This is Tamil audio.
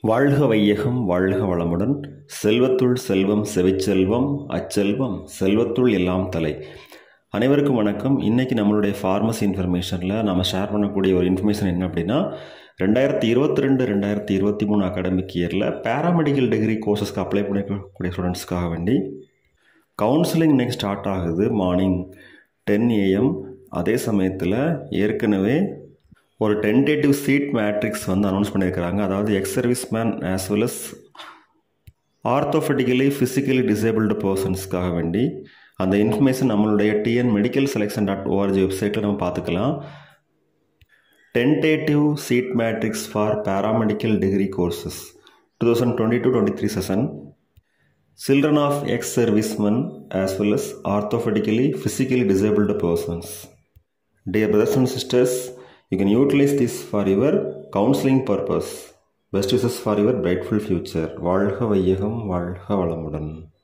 வாழ்க வையகம் வாழ்க வளமுடன் செல்வத்துள் செல்வம் செவிச்செல்வம் அச்செல்வம் செல்வத்துள் எல்லாம் தலை அனைவருக்கும் வணக்கம் இன்றைக்கி நம்மளுடைய ஃபார்மசி இன்ஃபர்மேஷனில் நம்ம ஷேர் பண்ணக்கூடிய ஒரு இன்ஃபர்மேஷன் என்ன அப்படின்னா ரெண்டாயிரத்தி இருபத்தி ரெண்டு ரெண்டாயிரத்தி இருபத்தி மூணு அகாடமிக் இயரில் பேராமெடிக்கல் டிகிரி கோர்சஸ்க்கு அப்ளை பண்ணிக்கக்கூடிய ஸ்டூடெண்ட்ஸ்க்காக வேண்டி கவுன்சிலிங் இன்னைக்கு ஸ்டார்ட் ஆகுது மார்னிங் டென் ஏஎம் அதே சமயத்தில் ஏற்கனவே ஒரு டென்டேட்டிவ் சீட் மேட்ரிக்ஸ் வந்து அனௌன்ஸ் பண்ணியிருக்கிறாங்க அதாவது ex service man as well as orthopaedically physically disabled பர்சன்ஸ்க்காக வேண்டி அந்த இன்ஃபர்மேஷன் நம்மளுடைய TN medical selection dot ORG வெப்சைட்டில் நம்ம பார்த்துக்கலாம் tentative seat matrix for paramedical degree courses two thousand twenty two twenty three session children of ex-servicemen as well as orthopedically physically disabled persons dear brothers and sisters you can utilize this for your counseling purpose best wishes for your brightful future வாழ்க வையகம் வாழ்க வளமுடன்